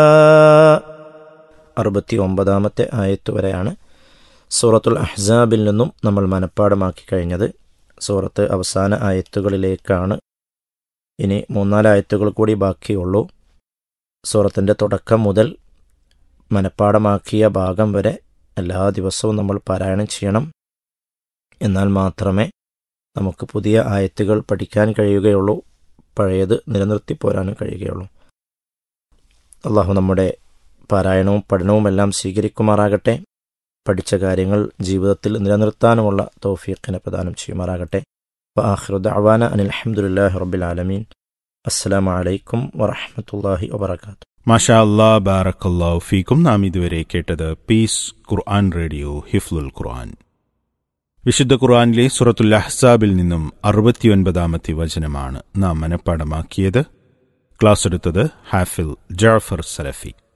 അറുപത്തി ഒമ്പതാമത്തെ ആയത്ത് വരെയാണ് സൂറത്തുൽ അഹ്സാബിൽ നിന്നും നമ്മൾ മനഃപ്പാടമാക്കി കഴിഞ്ഞത് സൂറത്ത് അവസാന ആയത്തുകളിലേക്കാണ് ഇനി മൂന്നാല് ആയത്തുകൾ കൂടി ബാക്കിയുള്ളൂ സൂറത്തിൻ്റെ തുടക്കം മുതൽ മനഃപ്പാടമാക്കിയ ഭാഗം വരെ എല്ലാ ദിവസവും നമ്മൾ പാരായണം ചെയ്യണം എന്നാൽ മാത്രമേ നമുക്ക് പുതിയ ആയത്തുകൾ പഠിക്കാൻ കഴിയുകയുള്ളൂ പഴയത് നിലനിർത്തി പോരാനും കഴിയുകയുള്ളൂ അള്ളാഹു നമ്മുടെ പാരായണവും പഠനവുമെല്ലാം സ്വീകരിക്കുമാറാകട്ടെ പഠിച്ച കാര്യങ്ങൾ ജീവിതത്തിൽ നിലനിർത്താനുമുള്ള തൗഫീഖിനെ പ്രദാനം ചെയ്യുമാറാകട്ടെ വആഖിറു ദഅവാന അനിൽ ഹംദുലില്ലാഹി റബ്ബിൽ ആലമീൻ അസ്സലാമു അലൈക്കും വറഹ്മത്തുള്ളാഹി വബറകാതുഹു മാഷാ അല്ലാ ബാറക്കല്ലാഹു ഫീക്കും നാം ഇതുവരെ കേട്ടത് പീസ് ഖുർആൻ റേഡിയോ ഹിഫ്ലുൽ ഖുർആൻ വിശുദ്ധ ഖുർആനിലെ സുറത്തുൽ അഹ്സാബിൽ നിന്നും അറുപത്തിയൊൻപതാമത്തെ വചനമാണ് നാം മനഃപ്പാടമാക്കിയത് ക്ലാസ് എടുത്തത് ഹാഫിൽ ജാഫർ സലഫി